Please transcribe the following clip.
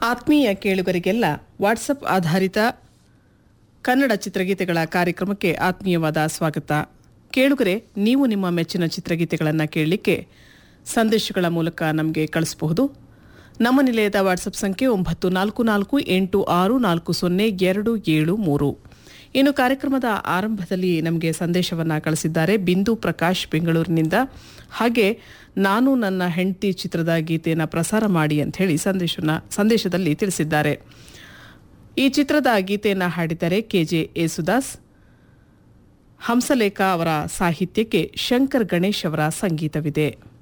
ಆತ್ಮೀಯ ಕೇಳುಗರಿಗೆಲ್ಲ ವಾಟ್ಸಪ್ ಆಧಾರಿತ ಕನ್ನಡ ಚಿತ್ರಗೀತೆಗಳ ಕಾರ್ಯಕ್ರಮಕ್ಕೆ ಆತ್ಮೀಯವಾದ ಸ್ವಾಗತ ಕೇಳುಗರೆ ನೀವು ನಿಮ್ಮ ಮೆಚ್ಚಿನ ಚಿತ್ರಗೀತೆಗಳನ್ನು ಕೇಳಲಿಕ್ಕೆ ಸಂದೇಶಗಳ ಮೂಲಕ ನಮಗೆ ಕಳಿಸಬಹುದು ನಮ್ಮ ನಿಲಯದ ವಾಟ್ಸಪ್ ಸಂಖ್ಯೆ ಒಂಬತ್ತು ನಾಲ್ಕು ನಾಲ್ಕು ಎಂಟು ಆರು ನಾಲ್ಕು ಸೊನ್ನೆ ಎರಡು ಏಳು ಮೂರು ಇನ್ನು ಕಾರ್ಯಕ್ರಮದ ಆರಂಭದಲ್ಲಿ ನಮಗೆ ಸಂದೇಶವನ್ನು ಕಳಿಸಿದ್ದಾರೆ ಬಿಂದು ಪ್ರಕಾಶ್ ಬೆಂಗಳೂರಿನಿಂದ ಹಾಗೆ ನಾನು ನನ್ನ ಹೆಂಡತಿ ಚಿತ್ರದ ಗೀತೆಯನ್ನು ಪ್ರಸಾರ ಮಾಡಿ ಅಂತ ಹೇಳಿ ಸಂದೇಶನ ಸಂದೇಶದಲ್ಲಿ ತಿಳಿಸಿದ್ದಾರೆ ಈ ಚಿತ್ರದ ಗೀತೆಯನ್ನು ಹಾಡಿದ್ದಾರೆ ಕೆಜೆ ಯೇಸುದಾಸ್ ಹಂಸಲೇಖ ಅವರ ಸಾಹಿತ್ಯಕ್ಕೆ ಶಂಕರ್ ಗಣೇಶ್ ಅವರ ಸಂಗೀತವಿದೆ